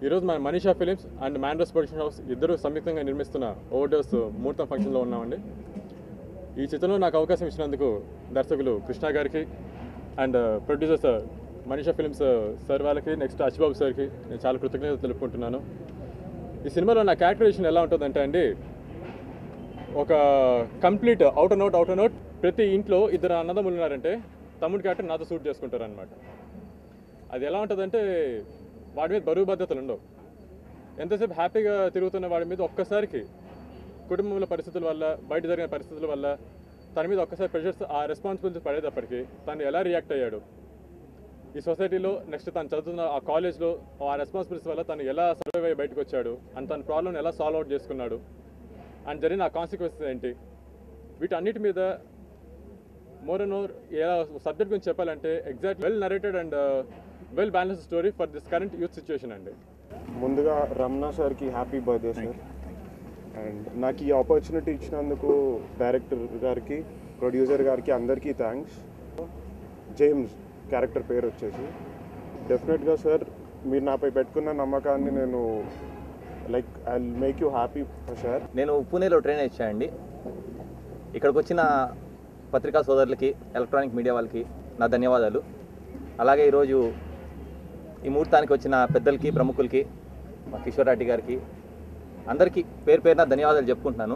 ఈరోజు మన Manisha films and మ్యాండ్రస్ ప్రొడక్షన్ హౌస్ ఇద్దరు సంయుక్తంగా నిర్మిస్తున్న ఓవర్డోస్ ముహూర్తం ఫంక్షన్లో ఉన్నామండి ఈ చిత్రంలో నాకు అవకాశం ఇచ్చినందుకు దర్శకులు కృష్ణ గారికి and producers Manisha films sir వాళ్ళకి నెక్స్ట్ అచ్చిబాబు సార్కి నేను చాలా కృతజ్ఞతలు తెలుపుకుంటున్నాను ఈ సినిమాలో నా క్యారెక్టరేషన్ ఎలా ఉంటుందంటే అండి ఒక complete out and out out and out ప్రతి ఇంట్లో ఇద్దరు అన్నదమ్ములు ఉన్నారంటే తమ్ముడి క్యారెక్టర్ నాతో సూట్ చేసుకుంటారు అనమాట అది ఎలా ఉంటుందంటే వాడి మీద బరువు బాధ్యతలు ఉండవు ఎంతసేపు హ్యాపీగా తిరుగుతున్న వాడి మీద ఒక్కసారికి కుటుంబంలో పరిస్థితుల వల్ల బయట జరిగిన పరిస్థితుల వల్ల తన మీద ఒక్కసారి ప్రెషర్స్ ఆ రెస్పాన్సిబిలిటీ పడేటప్పటికి తను ఎలా రియాక్ట్ అయ్యాడు ఈ సొసైటీలో నెక్స్ట్ తను చదువుతున్న ఆ కాలేజ్లో ఆ రెస్పాన్సిబిలిటీస్ వల్ల తను ఎలా సర్వైవ్ అయ్యి బయటకు వచ్చాడు అండ్ తన ప్రాబ్లమ్ ఎలా సాల్వ్ అవుట్ చేసుకున్నాడు అండ్ జరిగిన ఆ కాన్సిక్వెన్సెస్ ఏంటి వీటన్నిటి మీద మోర్ అండ్ మోర్ ఎలా సబ్జెక్ట్ గురించి చెప్పాలంటే exact well narrated and well balance story for this current youth situation అండి ముందుగా రమణ సార్కి హ్యాపీ బర్త్డే సార్ అండ్ నాకు ఈ ఆపర్చునిటీ ఇచ్చినందుకు డైరెక్టర్ గారికి ప్రొడ్యూసర్ గారికి అందరికీ థ్యాంక్స్ జేమ్స్ క్యారెక్టర్ పేరు వచ్చేసి డెఫినెట్గా సార్ మీరు నాపై పెట్టుకున్న నమ్మకాన్ని నేను like I make you happy sir నేను పూణేలో ట్రైన్ ఇచ్చానండి ఇక్కడికి వచ్చిన పత్రికా సోదరులకి ఎలక్ట్రానిక్ మీడియా వాళ్ళకి నా ధన్యవాదాలు అలాగే ఈరోజు ఈ ముహూర్తానికి వచ్చిన పెద్దలకి ప్రముఖులకి మా కిషోర్ రెడ్డి గారికి అందరికీ పేరు పేరున ధన్యవాదాలు చెప్పుకుంటున్నాను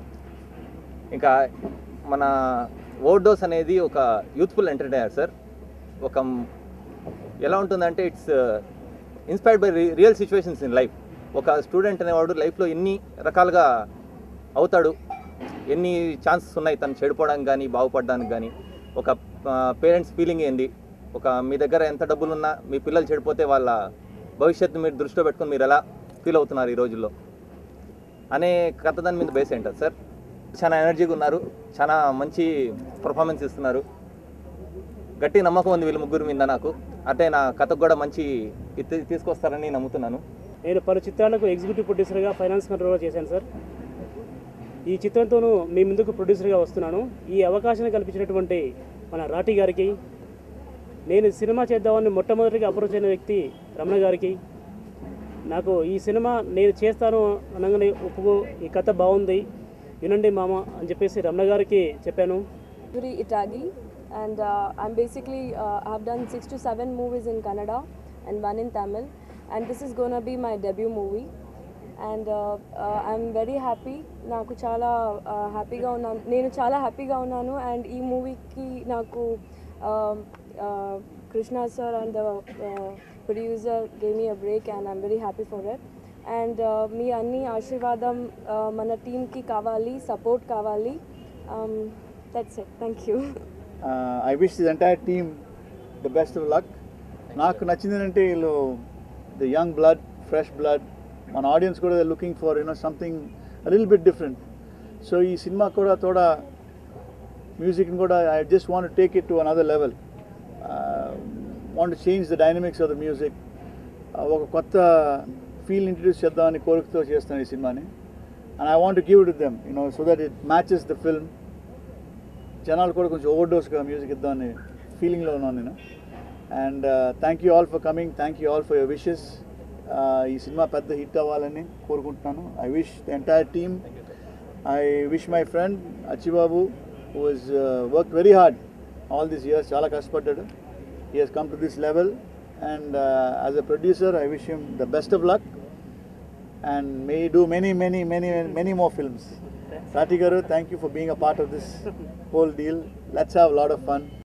ఇంకా మన ఓవర్డోస్ అనేది ఒక యూత్ఫుల్ ఎంటర్టైనర్ సార్ ఒక ఎలా ఉంటుందంటే it's inspired by real situations in life ఒక స్టూడెంట్ అనేవాడు లైఫ్లో ఎన్ని రకాలుగా అవుతాడు ఎన్ని ఛాన్సెస్ ఉన్నాయి తను చెడిపోవడానికి కానీ బాగుపడడానికి కానీ ఒక పేరెంట్స్ ఫీలింగ్ ఏంది ఒక మీ దగ్గర ఎంత డబ్బులు ఉన్నా మీ పిల్లలు చెడిపోతే వాళ్ళ భవిష్యత్తు మీరు దృష్టిలో పెట్టుకొని మీరు ఎలా ఫీల్ అవుతున్నారు ఈ రోజుల్లో అనే కథ దాని మీద బేస్ ఏంటారు సార్ చాలా ఎనర్జీగా ఉన్నారు చాలా మంచి పర్ఫార్మెన్స్ ఇస్తున్నారు గట్టి నమ్మకం ఉంది వీళ్ళ ముగ్గురు మీద నాకు అంటే నా కథకు కూడా మంచి ఇది తీసుకొస్తారని నమ్ముతున్నాను నేను పలు చిత్రాలకు ఎగ్జిక్యూటివ్ ప్రొడ్యూసర్గా ఫైనాన్స్ కంట్రోలర్ చేశాను సార్ ఈ చిత్రంతోనూ మీ ముందుకు ప్రొడ్యూసర్గా వస్తున్నాను ఈ అవకాశాన్ని కల్పించినటువంటి మన రాఠీ గారికి నేను సినిమా చేద్దామని మొట్టమొదటిగా అప్రోచ్ అయిన వ్యక్తి రమణ గారికి నాకు ఈ సినిమా నేను చేస్తాను అనగానే ఒప్పుకో ఈ కథ బాగుంది వినండి మామ అని చెప్పేసి రమణ గారికి చెప్పాను Yuri Itagi, and uh, I'm basically uh, I've done six to seven movies in Kannada and one in Tamil, and this is gonna be my debut movie. And I'm very happy నాకు చాలా హ్యాపీగా ఉన్నాను నేను చాలా హ్యాపీగా ఉన్నాను and ఈ మూవీకి నాకు Krishna sir and the producer gave me a break and I'm very happy for it and మీ అన్ని ఆశీర్వాదం uh, మన టీమ్కి కావాలి సపోర్ట్ కావాలి that's it thank you I wish the entire team the best of luck నాకు నచ్చింది ఏంటంటే వీళ్ళు the young blood fresh blood మన ఆడియన్స్ కూడా looking for you know something lil bit different so ఈ సినిమా కూడా తోడా మ్యూజిక్ని కూడా I just want take it to another level want change the dynamics of the music ఒక కొత్త ఫీల్ ఇంట్రడ్యూస్ చేద్దామని కోరికతో చేస్తాను ఈ సినిమాని and I want give it them you know so that it matches the film జనాలు కూడా కొంచెం ఓవర్ డోస్గా మ్యూజిక్ ఇద్దామని ఫీలింగ్లో ఉన్నాను నేను and thank you all for coming thank you all for your wishes ఈ సినిమా పెద్ద హిట్ అవ్వాలని కోరుకుంటున్నాను I wish the entire team I wish my friend Achchibabu who is work very hard all these years చాలా కష్టపడ్డాడు he he's come to this level and as a producer I wish him the best of luck and may do many many many many more films Rati Garu, thank you for being a part of this whole deal. Let's have a lot of fun.